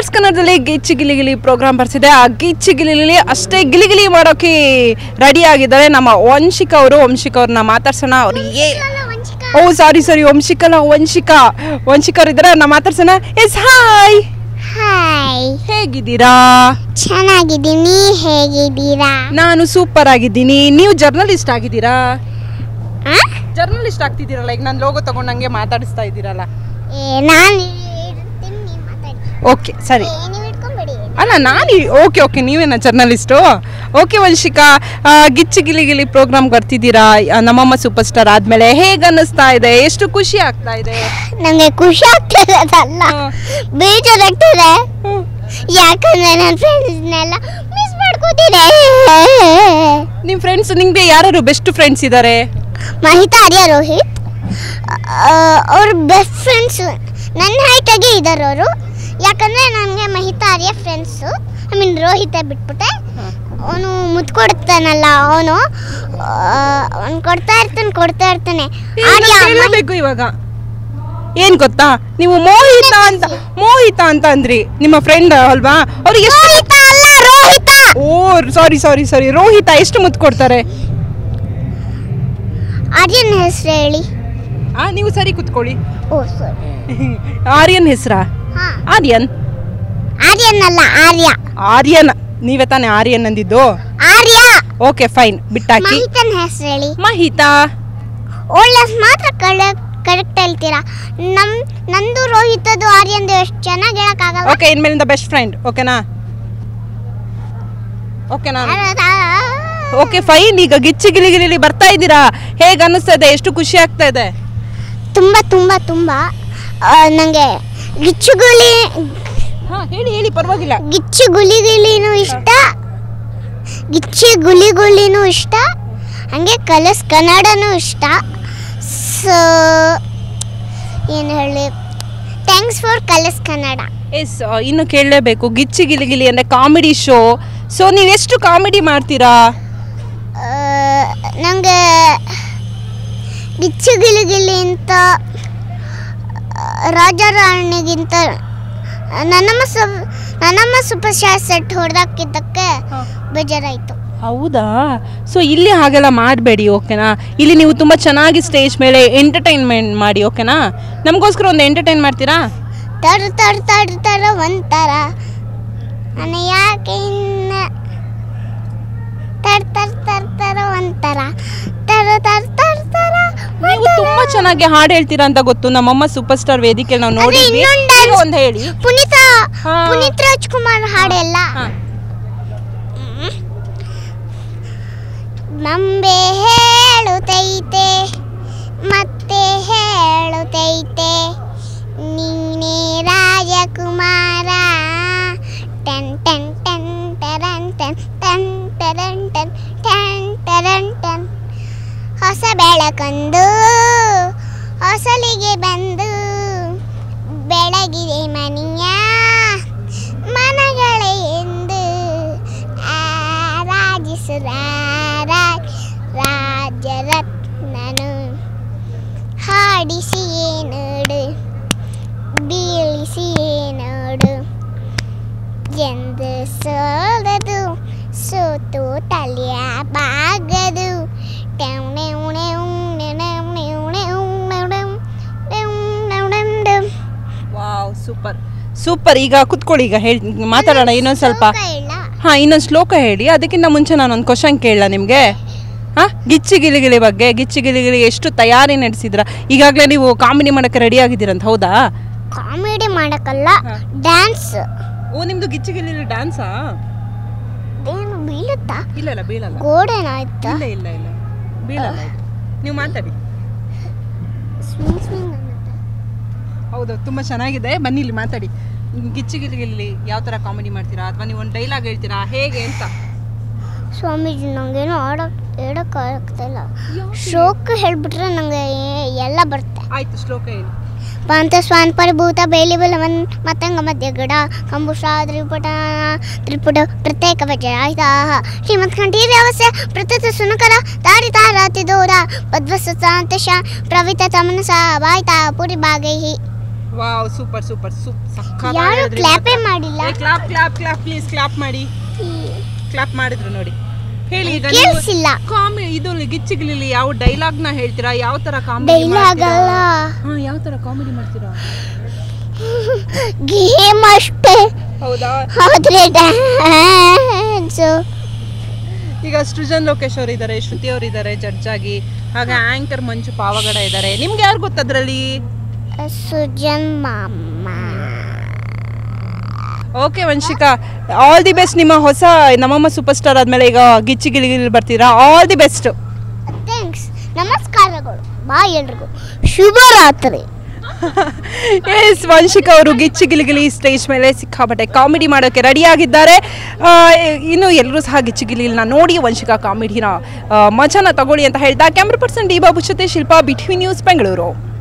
Colours ಕನ್ನಡದಲ್ಲಿ ಗಿಚ್ಚಿ ಗಿಲಿ ಗಿಲಿ program ಬರ್ತಿದೆ ಆ ಗಿಚ್ಚಿ ಗಿಲಿ ಅಷ್ಟೇ ಗಿಲಿ ಗಿಲಿ ಮಾಡೋಕೆ ರೆಡಿ ಆಗಿದ್ದಾರೆ ನಮ್ಮ ವಂಶಿಕಾ ಅವರು ವಂಶಿಕಾ ಅವ್ರನ್ನ ಮಾತಾಡ್ಸೋಣ ಅವ್ರು ಏ ಓ ಸಾರಿ ಸಾರಿ ವಂಶಿಕಲ್ಲ ವಂಶಿಕಾ ವಂಶಿಕಾ ಅವ್ರು ಇದ್ದಾರೆ ನಾ ಮಾತಾಡ್ಸೋಣ ಎಸ್ ಹಾಯ್ ಹಾಯ್ ಹೇಗಿದ್ದೀರಾ ಚೆನ್ನಾಗಿದ್ದೀನಿ ಹೇಗಿದ್ದೀರಾ ನಾನು ಸೂಪರ್ ಆಗಿದ್ದೀನಿ ನೀವು ಜರ್ನಲಿಸ್ಟ್ ಆಗಿದ್ದೀರಾ ಆ? ಜರ್ನಲಿಸ್ಟ್ ಆಗ್ತಿದ್ದೀರಲ್ಲ ಈಗ ನಾನು ಲೋಗೋ ತಗೊಂಡು ನಂಗೆ ಮಾತಾಡಿಸ್ತಾ ಇದ್ದೀರಲ್ಲ ಏ, ನಾನು ಇರ್ತೀನಿ ನೀವ್ ಮಾತಾಡಿ ಓಕೆ ಸರಿ ಏ, ನೀವ್ ಇಟ್ಕೊಂಬಿಡಿ ಅಲ್ಲ ನಾನು ಓಕೆ ಓಕೆ ನೀವೇನ ಜರ್ನಲಿಸ್ಟು ಓಕೆ ವಂಶಿಕಾ ಆ, ಗಿಚ್ಚಿ ಗಿಲಿ ಗಿಲಿ ಪ್ರೋಗ್ರಾಮ್ ಬರ್ತಿದ್ದೀರಾ ಆ, ನಮ್ಮಮ್ಮ ಸೂಪರ್ ಸ್ಟಾರ್ ಆದ್ಮೇಲೆ ಹೇಗೆ ಅನ್ನಿಸ್ತಾ ಇದೆ ಎಷ್ಟು ಖುಷಿ ಆಗ್ತಾ ಇದೆ ನಂಗೆ ಖುಷಿ ಆಗ್ತದೆ ಅದಲ್ಲ ಹಾ. ಬೇಜಾರಾಗ್ತದೆ ಯಾಕಂದ್ರೆ ನನ್ನ ಫ್ರೆಂಡ್ಸ್ನೆಲ್ಲ ಮಿಸ್ ಮಾಡ್ಕೋತೀನಿ ನಿಮ್ಮ ಫ್ರೆಂಡ್ಸ್ ನಿಮಗೆ ಯಾರು ಬೆಸ್ಟ್ ಫ್ರೆಂಡ್ಸ್ ಇದ್ದಾರೆ ಮಹಿತಾ ಆರ್ಯ ರೋಹಿತ್ ಅವ್ರ ಬೆಸ್ಟ್ ಫ್ರೆಂಡ್ಸ್ ನನ್ನ ಹೈಟಾಗೆ ಇದ್ದಾರೆ ಅವರು ಯಾಕಂದರೆ ನನಗೆ ಮಹಿತಾ ಆರ್ಯ ಫ್ರೆಂಡ್ಸು ಐ ಮೀನ್ ರೋಹಿತ ಬಿಟ್ಬಿಟ್ಟೆ ಅವನು ಮುದ್ದು ಕೊಡ್ತಾನಲ್ಲ ಅವನು ಅವ್ನು ಕೊಡ್ತಾ ಇರ್ತಾನೆ ಕೊಡ್ತಾ ಇರ್ತಾನೆ ಆರ್ಯ ಮಹಿ- ಹೇಳಬೇಕು ಇವಾಗ ಏನ್ ಗೊತ್ತಾ ನೀವು ಮೋಹಿತ ಅಂತ ಮೋಹಿತ ಅಂತ ಅಂದ್ರಿ ನಿಮ್ಮ ಫ್ರೆಂಡ್ ಅಲ್ವಾ ಅವ್ರಿಗೆ ಎಷ್ಟು ರೋಹಿತ ಅಲ್ಲ ರೋಹಿತ ಓ ಸಾರಿ ಸಾರಿ ಸಾರಿ ರೋಹಿತ ಎಷ್ಟು ಮುತ್ತು ಕೊಡ್ತಾರೆ ಆರ್ಯನ ಹೆಸರು ಹೇಳಿ ಆ ನೀವು ಸರಿ ಕುತ್ಕೊಳ್ಳಿ ಓ ಸಾರಿ ಆರ್ಯನ್ ಹೆಸರಾ ಹಾಂ ಆರ್ಯನ್ ಆರ್ಯನ್ ಅಲ್ಲ ಆರ್ಯ ಆರ್ಯನ್ ನೀವೇ ತಾನೇ ಆರ್ಯನ್ ಅಂದಿದ್ದು ಆರ್ಯ ಓಕೆ ಫೈನ್ ಬಿಟ್ಟಾಕಿ ಮಹಿತನ ಹೆಸರು ಹೇಳಿ ಮಹಿತಾ ಒಳ್ಳೆ ಮಾತ್ರ ಕರೆಕ್ಟ್ ಹೇಳ್ತೀರಾ ನಮ್ ನಂದು ರೋಹಿತದು ಆರ್ಯಂದು ಎಷ್ಟು ಚೆನ್ನಾಗಿ ಹೇಳಕ್ಕಾಗಲ್ಲ ಓಕೆ ಇನ್ಮೇಲಿಂದ ಬೆಸ್ಟ್ ಫ್ರೆಂಡ್ ಓಕೆನಾ ಓಕೆನಾ ಓಕೆ ಫೈನ್ ಈಗ ಗಿಚ್ಚಿ ಗಿಲಿ ಗಿಲಿ ಬರ್ತಾ ಇದ್ದೀರಾ ಹೇಗೆ ಅನ್ನಿಸ್ತಾ ಇದೆ ಎಷ್ಟು ಖುಷಿ ಆಗ್ತಾ ಇದೆ ತುಂಬ ತುಂಬ ತುಂಬ ನನಗೆ ಗಿಚ್ಚುಗುಳಿ ಹಾ ಹೇಳಿ ಹೇಳಿ ಪರವಾಗಿಲ್ಲ ಗಿಚ್ಚು ಗುಲಿಗುಲಿನೂ ಇಷ್ಟ ಗಿಚ್ಚಿ ಗುಲಿಗುಲಿನೂ ಇಷ್ಟ ಹಾಗೆ ಕಲರ್ಸ್ ಕನ್ನಡನೂ ಇಷ್ಟ ಸೊ ಏನು ಹೇಳಿ thanks for Colors Kannada yes ಇನ್ನು ಕೇಳಲೇಬೇಕು ಗಿಚ್ಚಿ ಗಿಲಿ ಗಿಲಿ ಅಂದರೆ ಕಾಮಿಡಿ ಶೋ ಸೊ ನೀವು ಎಷ್ಟು ಕಾಮಿಡಿ ಮಾಡ್ತೀರಾ ನನಗೆ ಗಿಚ್ಚು ಗಿಲಿಗಿಲಿ ಅಂತ ರಾಜಾರಾಣಿಗಿಂತ ನನ್ನಮ್ಮ ಸು ನನ್ನಮ್ಮ ಸೂಪರ್ ಸ್ಟಾರ್ ಸೆಟ್ ಹೊಡೆದಾಕಿದ್ದಕ್ಕೆ ಬೇಜಾರಾಯಿತು ಹೌದಾ ಸೊ ಇಲ್ಲಿ ಹಾಗೆಲ್ಲ ಮಾಡಬೇಡಿ ಓಕೆನಾ ಇಲ್ಲಿ ನೀವು ತುಂಬ ಚೆನ್ನಾಗಿ ಸ್ಟೇಜ್ ಮೇಲೆ ಎಂಟರ್ಟೈನ್ಮೆಂಟ್ ಮಾಡಿ ಓಕೆನಾ ನಮಗೋಸ್ಕರ ಒಂದು ಎಂಟರ್ಟೈನ್ ಮಾಡ್ತೀರಾ ತರ್ ತರ್ ತರ್ ತರ ಒಂಥರ ನಾನು ಯಾಕೆ ಇನ್ನ ತರ್ ತರ್ ತರ್ ತರ ಒಂಥರ ತರ ತರ್ ತರ್ ತರ ನೀವು ತುಂಬ ಚೆನ್ನಾಗಿ ಹಾಡು ಹೇಳ್ತೀರಾ ಅಂತ ಗೊತ್ತು ನಮ್ಮಮ್ಮ ಸೂಪರ್ ಸ್ಟಾರ್ ವೇದಿಕೆ ನಾವು ಅದೇ ನೋಡಿದ್ವಿ ಇನ್ನೊಂದ್ ಈಗ dance- ಒಂದು ಹೇಳಿ ಪುನೀತ ಹಾ. ಪುನೀತ್ ರಾಜ್ಕುಮಾರ್ ಹಾಡೆಲ್ಲ ಹಾ. ನಂಬೆ ಹೇಳುತ್ತೈತೆ ಮತ್ತೆ ಹೇಳುತ್ತೈತೆ ನೀನೇ ರಾಜಕುಮಾರ ಟನ್ ಟನ್ ಟನ್ ಟರನ್ ಟನ್ ಟನ್ ಟರನ್ ಟನ್ ಟನ್ ಟರನ್ ಟನ್ ಹೊಸ ಬೆಳಕೊಂದು ಹೊಸಲಿಗೆ ಬಂದು ಬೆಳಗಿದೆ ಮನಿಯ ಮನಗಳೇ ಎಂದು ಆರಾಜಿಸುರ ರಾಜರತ್ನನು ಹಾಡಿಸಿಯೇ ನೋಡು ಬೀಳಿಸಿಯೇ ನೋಡು ಎಂದು ಸೋಲದು ಸೋತು ತಲೆಯ ಬಾಗದು ವಾವ್ ಸೂಪರ್ ಸೂಪರ್ ಈಗ ಕುತ್ಕೊಳ್ಳಿ ಈಗ ಹೇಳಿ ಮಾತಾಡೋಣ ಇನ್ನೊಂದು ಸ್ವಲ್ಪ ಹಾ ಇನ್ನೊಂದು ಶ್ಲೋಕ ಹೇಳಿ ಅದಕ್ಕಿಂತ ಮುಂಚೆ ನಾನು ಒಂದು ಕ್ವಶನ್ ಕೇಳಲ್ಲ ನಿಮಗೆ ಹಾ ಗಿಚ್ಚಿ ಗಿಲಿಗಿಲಿ ಬಗ್ಗೆ ಗಿಚ್ಚಿ ಗಿಲಿಗಿಲಿ ಎಷ್ಟು ತಯಾರಿ ನಡೆಸಿದ್ರ ಈಗಾಗಲೇ ನೀವು ಕಾಮಿಡಿ ಮಾಡಕ್ಕೆ ರೆಡಿ ಆಗಿದ್ದೀರಂತ ಹೌದಾ ಕಾಮಿಡಿ ಮಾಡಕ್ಕಲ್ಲ ಹಾ. ಡ್ಯಾನ್ಸ್ ಓ ನಿಮ್ದು ಗಿಚ್ಚಿ ಗಿಲಿಲಿ ಡ್ಯಾನ್ಸಾ ಏನು ಬೀಳುತ್ತಾ ಇಲ್ಲ ಇಲ್ಲ ಬೀಳಲ್ಲ ಗೋಡೆನಾಯ್ತಾ ಇಲ್ಲ ಇಲ್ಲ ಇಲ್ಲ ಬೀಳಲ್ಲ ಇದು. ನೀವು ಮಾತಾಡಿ ಸ್ವಿಂಗ್ ಸ್ವಿಂಗ್ ಅನ್ನುತ್ತಾ ಹೌದು ತುಂಬ ಚೆನ್ನಾಗಿದೆ ಬನ್ನಿ ಇಲ್ಲಿ ಮಾತಾಡಿ ಗಿಚ್ಚಿ ಗಿಲಿಗಿಲಿ ಯಾವ ಥರ ಕಾಮಿಡಿ ಮಾಡ್ತೀರಾ ಅಥವಾ ನೀವು ಒಂದು ಡೈಲಾಗ್ ಹೇಳ್ತೀರಾ ಹೇಗೆ ಅಂತ ಸ್ವಾಮೀಜಿ ನಂಗೇನು ಆಡಕ್ ಹೇಳಕ್ಕಾಗ್ತಿಲ್ಲ ಶೋಕ್ ಹೇಳ್ಬಿಟ್ರೆ ನಂಗೆ ಏ- ಎಲ್ಲ ಬರುತ್ತೆ ಆಯ್ತು ಶ್ಲೋಕ ಹೇಳಿ ಪಾಂತ ಸ್ವಾನ್ ಪರಿಭೂತ ಬೇಲಿ ಬಲವನ್ ಮತಂಗ ಮಧ್ಯ ಗಿಡ ಕಂಬುಷ ತ್ರಿಪುಟ ತ್ರಿಪುಟ ಪ್ರತ್ಯೇಕ ವಜ್ರಾಯುಧ ಶ್ರೀಮತ್ ಕಂಠೀರ್ಯವಸ್ಯ ಪ್ರತತ ಸುನಕರ ತಾರಿ ತಾರಾತಿ ದೂರ ಪದ್ವಸ ಸಾಂತಶ ಪ್ರವಿತ ತಮನಸ ವಾಯ್ತ ಪುರಿ ಭಾಗೈಹಿ ವಾವ್ ಸೂಪರ್ ಸೂಪರ್ ಸೂಪ್ ಯಾರು ಕ್ಲಾಪೇ ಮಾಡಿಲ್ಲ clap clap clap please clap ಮಾಡಿ ಕ್ಲಾಪ್ ಮಾಡಿದ್ರು ನೋಡಿ ಹೇಳಿ ಈಗ ನೀವು ಕೇಳಿಸಿಲ್ಲ ಕಾಮಿ ಇದು ಗಿಚ್ಚಿಗಿಲಿ ಯಾವ ಡೈಲಾಗ್ ನ ಹೇಳ್ತೀರಾ ಯಾವ ತರ ಕಾಮಿಡಿ ಡೈಲಾಗ್ ಅಲ್ಲ ಹಾ ಯಾವ ತರ ಕಾಮಿಡಿ ಮಾಡ್ತೀರಾ ಗೇಮ್ ಅಷ್ಟೇ ಹೌದಾ ಆದ್ರೆ ಡ್ಯಾನ್ಸ್ ಈಗ ಸೃಜನ್ ಲೋಕೇಶ್ ಅವರು ಇದ್ದಾರೆ ಶ್ರುತಿ ಅವರು ಇದ್ದಾರೆ ಜಡ್ಜ್ ಆಗಿ ಹಾಗೆ ಆಂಕರ್ ಮಂಜು ಪಾವಗಡ ಇದ್ದಾರೆ ನಿಮ್ಗೆ ಯಾರು ಗೊತ್ತದ್ರಲ್ಲಿ ಸುಜನ್ ಮಾಮ okay Vamshika all the best ನಿಮ್ಮ ಹೊಸ ನಮ್ಮಮ್ಮ ಸೂಪರ್ ಸ್ಟಾರ್ ಆದ್ಮೇಲೆ ಈಗ ಗಿಚ್ಚಿ ಗಿಲಿಗಿಲಿ ಬರ್ತೀರಾ ಆಲ್ ದಿ ಬೆಸ್ಟ್ ಥ್ಯಾಂಕ್ಸ್ ನಮಸ್ಕಾರಗಳು ಬಾಯ್ ಎಲ್ರಿಗೂ ಶುಭರಾತ್ರಿ ಎಸ್ ವಂಶಿಕಾ ಅವರು ಗಿಚ್ಚಿ ಗಿಲಿಗಿಲಿ ಸ್ಟೇಜ್ ಮೇಲೆ ಸಿಕ್ಕಾಪಟ್ಟೆ ಕಾಮಿಡಿ ಮಾಡೋಕೆ ರೆಡಿ ಆಗಿದ್ದಾರೆ ಆ, ಇನ್ನು ಎಲ್ಲರೂ ಸಹ ಗಿಚ್ಚಿ ಗಿಲಿಗಿಲಿನ ನೋಡಿ ವಂಶಿಕಾ ಕಾಮಿಡಿನ ಮಜಾನ ತಗೊಳ್ಳಿ ಅಂತ ಹೇಳ್ತಾ ಕ್ಯಾಮ್ರಾ ಪರ್ಸನ್ ಡಿ ಬಾಬು ಜೊತೆ ಶಿಲ್ಪಾ ಬಿಟ್ವಿ ನ್ಯೂಸ್ ಬೆಂಗಳೂರು